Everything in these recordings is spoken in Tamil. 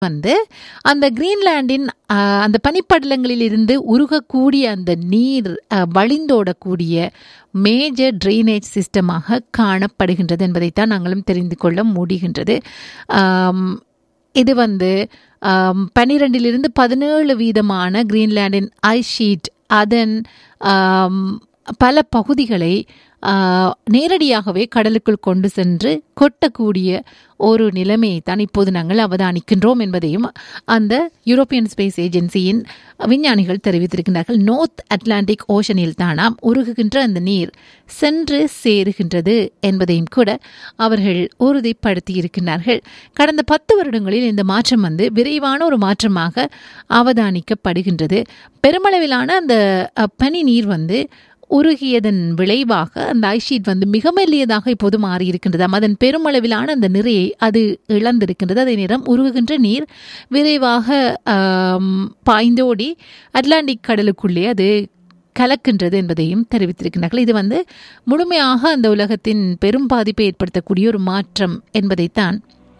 வந்து அந்த கிரீன்லாண்டின் அஹ், அந்த பனிப்படலங்களில் இருந்து உருகக்கூடிய அந்த நீர் அஹ், வழிந்தோடக்கூடிய மேஜர் ட்ரைனேஜ் சிஸ்டமாக காணப்படுகின்றது என்பதைத்தான் நாங்களும் தெரிந்து கொள்ள முடிகின்றது ஆம், இது வந்து ஆம், பன்னிரெண்டிலிருந்து பதினேழு வீதமான கிரீன்லாண்டின் ஐஸ் ஷீட் அதன் ஆம், பல பகுதிகளை ஆ, நேரடியாகவே கடலுக்குள் கொண்டு சென்று கொட்டக்கூடிய ஒரு நிலைமையை தான் இப்போது நாங்கள் அவதானிக்கின்றோம் என்பதையும் அந்த யூரோப்பியன் ஸ்பேஸ் ஏஜென்சியின் விஞ்ஞானிகள் தெரிவித்திருக்கிறார்கள் நோர்த் அட்லாண்டிக் ஓஷனில் தானாம் உருகுகின்ற அந்த நீர் சென்று சேருகின்றது என்பதையும் கூட அவர்கள் உறுதிப்படுத்தி இருக்கின்றார்கள் கடந்த பத்து வருடங்களில் இந்த மாற்றம் வந்து விரைவான ஒரு மாற்றமாக அவதானிக்கப்படுகின்றது பெருமளவிலான அந்த அ, பனி நீர் வந்து உருகியதன் விளைவாக அந்த ஐஷீட் வந்து மிக மெல்லியதாக இப்போது மாறி இருக்கின்றது அதன் பெருமளவிலான அந்த நிறையை அது இழந்திருக்கின்றது அதே நேரம் உருகுகின்ற நீர் விரைவாக ஆம், பாய்ந்தோடி அட்லாண்டிக் கடலுக்குள்ளே அது கலக்கின்றது என்பதையும் தெரிவித்திருக்கிறார்கள் இது வந்து முழுமையாக அந்த உலகத்தின் பெரும் பாதிப்பை ஏற்படுத்தக்கூடிய ஒரு மாற்றம் என்பதைத்தான்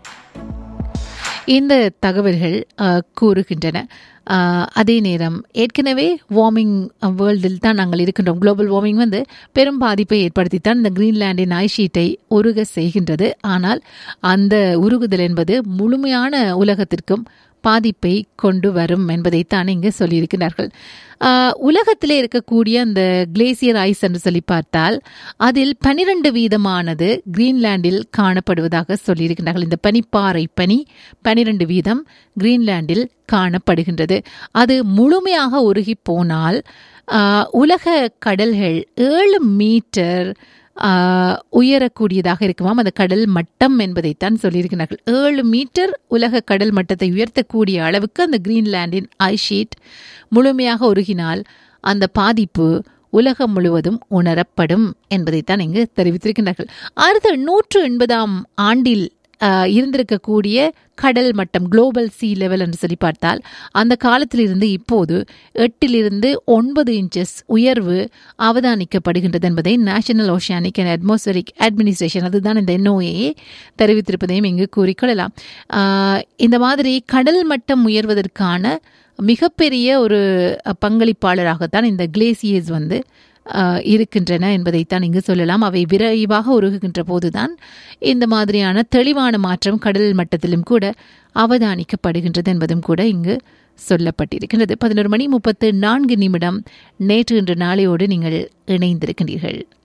இந்த தகவல்கள் அஹ், கூறுகின்றன அஹ், அதே நேரம் ஏற்கனவே வார்மிங் வேர்ல்டில் தான் நாங்கள் இருக்கின்றோம் குளோபல் வார்மிங் வந்து பெரும் பாதிப்பை ஏற்படுத்தித்தான் இந்த கிரீன்லாண்டின் ஐஷீட்டை உருக செய்கின்றது ஆனால் அந்த உருகுதல் என்பது முழுமையான உலகத்திற்கும் பாதிப்பை கொண்டு வரும் என்பதைத்தான் இங்கு சொல்லியிருக்கிறார்கள் ஆஹ், உலகத்திலே இருக்கக்கூடிய அந்த கிளேசியர் ஐஸ் என்று சொல்லி பார்த்தால் அதில் பனிரெண்டு வீதமானது கிரீன்லாண்டில் காணப்படுவதாக சொல்லியிருக்கிறார்கள் இந்த பனிப்பாறை பனி பனிரெண்டு வீதம் கிரீன்லாண்டில் காணப்படுகின்றது அது முழுமையாக உருகி போனால் ஆஹ், உலக கடல்கள் ஏழு மீட்டர் ஆஹ், உயரக்கூடியதாக இருக்குமாம் அந்த கடல் மட்டம் என்பதைத்தான் சொல்லியிருக்கிறார்கள் ஏழு மீட்டர் உலக கடல் மட்டத்தை உயர்த்தக்கூடிய அளவுக்கு அந்த கிரீன்லாண்டின் ஐஷீட் முழுமையாக உருகினால் அந்த பாதிப்பு உலகம் முழுவதும் உணரப்படும் என்பதைத்தான் இங்கு தெரிவித்திருக்கிறார்கள் அடுத்த நூற்று எண்பதாம் ஆண்டில் ஆஹ், இருந்திருக்கக்கூடிய கடல் மட்டம் குளோபல் சி லெவல் என்று சொல்லி பார்த்தால் அந்த காலத்திலிருந்து இப்போது எட்டிலிருந்து ஒன்பது இன்ச்சஸ் உயர்வு அவதானிக்கப்படுகின்றது என்பதை national oceanic and atmospheric administration அதுதான் இந்த என்ஓஏ தெரிவித்திருப்பதையும் இங்கு கூறிக்கொள்ளலாம் ஆஹ், இந்த மாதிரி கடல் மட்டம் உயர்வதற்கான மிகப்பெரிய ஒரு அஹ், பங்களிப்பாளராகத்தான் இந்த கிளேசியர்ஸ் வந்து அஹ், இருக்கின்றன என்பதைத்தான் இங்கு சொல்லலாம் அவை விரைவாக உருகுகின்ற போதுதான் இந்த மாதிரியான தெளிவான மாற்றம் கடல் மட்டத்திலும் கூட அவதானிக்கப்படுகின்றது என்பதும் கூட இங்கு சொல்லப்பட்டிருக்கின்றது பதினோரு மணி முப்பத்து நான்கு நிமிடம் நேற்று இன்று நாளையோடு நீங்கள் இணைந்திருக்கின்றீர்கள்